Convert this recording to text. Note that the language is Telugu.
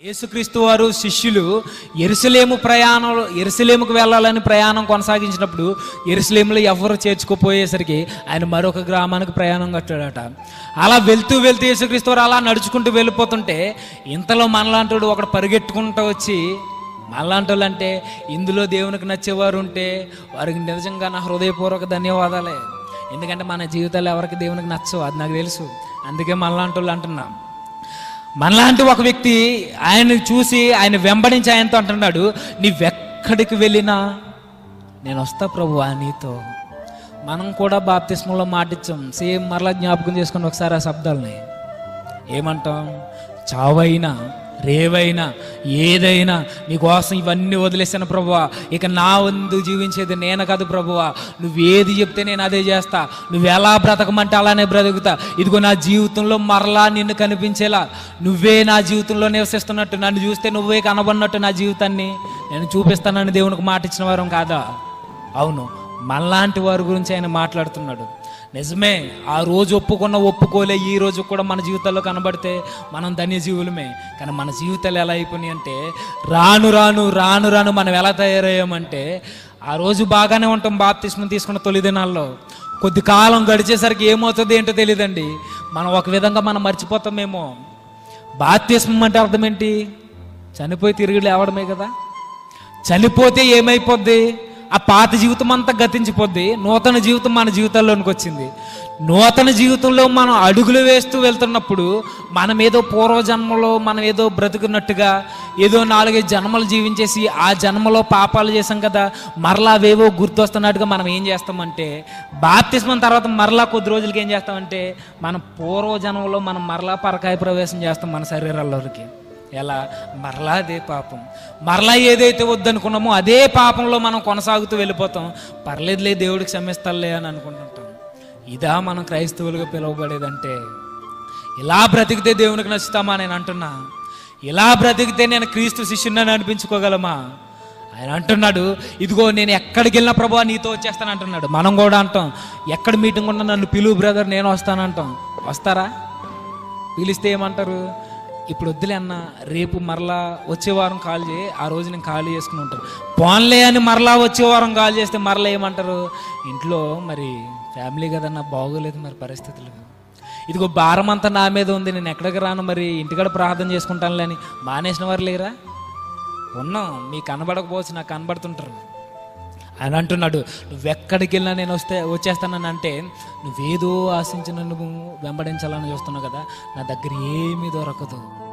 యేసుక్రీస్తు వారు శిష్యులు ఎరుసలేము ప్రయాణం ఎరుసలేముకు వెళ్ళాలని ప్రయాణం కొనసాగించినప్పుడు ఎరుసలేములో ఎవరు చేర్చుకుపోయేసరికి ఆయన మరొక గ్రామానికి ప్రయాణం కట్టాడట అలా వెళ్తూ వెళ్తూ యేసుక్రీస్తు వారు అలా నడుచుకుంటూ వెళ్ళిపోతుంటే ఇంతలో మనలాంటి ఒకడు పరిగెట్టుకుంటూ వచ్చి మనలాంటి వాళ్ళు అంటే ఇందులో దేవునికి నచ్చేవారు ఉంటే వారికి నిజంగా నా హృదయపూర్వక ధన్యవాదాలే ఎందుకంటే మన జీవితాలు ఎవరికి దేవునికి నచ్చవు అది నాకు తెలుసు అందుకే మనలాంటి వాళ్ళు అంటున్నాం మనలాంటి ఒక వ్యక్తి ఆయన చూసి ఆయన వెంబడించి ఆయనతో అంటున్నాడు నీవెక్కడికి వెళ్ళినా నేను వస్తా ప్రభు నీతో మనం కూడా బాప్తిస్మంలో మాటిచ్చాం సేమ్ మరలా జ్ఞాపకం చేసుకుని ఒకసారి ఆ శబ్దాలని ఏమంటాం చావైనా రేవైనా ఏదైనా నీకోసం ఇవన్నీ వదిలేసాను ప్రభువా ఇక నా వందు జీవించేది నేను కాదు ప్రభువా నువ్వు ఏది చెప్తే నేను అదే చేస్తా నువ్వు ఎలా బ్రతకమంటే అలానే బ్రతుకుతా ఇదిగో నా జీవితంలో మరలా నిన్ను కనిపించేలా నువ్వే నా జీవితంలో నివసిస్తున్నట్టు నన్ను చూస్తే నువ్వే కనబడినట్టు నా జీవితాన్ని నేను చూపిస్తానని దేవునికి మాట ఇచ్చిన వారం కాదా అవును మనలాంటి వారి గురించి ఆయన మాట్లాడుతున్నాడు నిజమే ఆ రోజు ఒప్పుకున్న ఒప్పుకోలే ఈ రోజు కూడా మన జీవితాల్లో కనబడితే మనం ధన్యజీవులమే కానీ మన జీవితాలు ఎలా అయిపోయినాయి అంటే రాను రాను రాను రాను మనం ఎలా తయారయ్యామంటే ఆ రోజు బాగానే ఉంటాం బాప్తిస్మం తీసుకున్న తొలి దినాల్లో కొద్ది కాలం గడిచేసరికి ఏమవుతుంది ఏంటో తెలియదండి మనం ఒక విధంగా మనం మర్చిపోతామేమో బాప్తిస్మం అంటే అర్థం ఏంటి చనిపోయి తిరిగి లేవడమే కదా చనిపోతే ఏమైపోద్ది ఆ పాత జీవితం అంతా గతించిపోద్ది నూతన జీవితం మన జీవితాల్లోనికి వచ్చింది నూతన జీవితంలో మనం అడుగులు వేస్తూ వెళ్తున్నప్పుడు మనం ఏదో పూర్వజన్మలో మనం ఏదో బ్రతుకున్నట్టుగా ఏదో నాలుగైదు జన్మలు జీవించేసి ఆ జన్మలో పాపాలు చేసాం కదా మరలా అవేవో గుర్తొస్తున్నట్టుగా మనం ఏం చేస్తామంటే బాప్తిస్మం తర్వాత మరలా కొద్ది రోజులకి ఏం చేస్తామంటే మన పూర్వజన్మలో మనం మరలా పరకాయ ప్రవేశం చేస్తాం మన శరీరాల్లోకి ఎలా మరలా అదే పాపం మరలా ఏదైతే వద్దనుకున్నామో అదే పాపంలో మనం కొనసాగుతూ వెళ్ళిపోతాం పర్లేదులే దేవుడికి క్షమిస్తాలే అని అనుకుంటుంటాం ఇదా మనం క్రైస్తవులుగా పిలువబడేదంటే ఇలా బ్రతికితే దేవునికి నచ్చుతామా నేను అంటున్నా ఇలా బ్రతికితే నేను క్రీస్తు శిష్యుని అనిపించుకోగలమా ఆయన అంటున్నాడు ఇదిగో నేను ఎక్కడికి వెళ్ళిన ప్రభా నీతో వచ్చేస్తాను అంటున్నాడు మనం కూడా అంటాం ఎక్కడ మీటింగ్ ఉన్నా నన్ను పిలువు బ్రదర్ నేను వస్తానంటాం వస్తారా పిలిస్తే ఏమంటారు ఇప్పుడు వద్దులే అన్న రేపు మరలా వచ్చే వారం కాల్ చేయి ఆ రోజు నేను ఖాళీ చేసుకుని ఉంటాను పోన్లే అని మరలా వచ్చే వారం కాల్ చేస్తే మరలా ఏమంటారు ఇంట్లో మరి ఫ్యామిలీ కదన్నా బాగోలేదు మరి పరిస్థితులు ఇదిగో భారం అంతా నా మీద ఉంది నేను ఎక్కడికి రాను మరి ఇంటికాడ ప్రార్థన చేసుకుంటానులే అని మానేసిన వారు లేరా ఉన్నాం మీకు కనబడకపోవచ్చు నాకు కనబడుతుంటారు ఆయన అంటున్నాడు నువ్వెక్కడికి వెళ్ళినా నేను వస్తే వచ్చేస్తానని అంటే నువ్వేదో ఆశించి నన్ను వెంబడించాలని చూస్తున్నావు కదా నా దగ్గర ఏమీ దొరకదు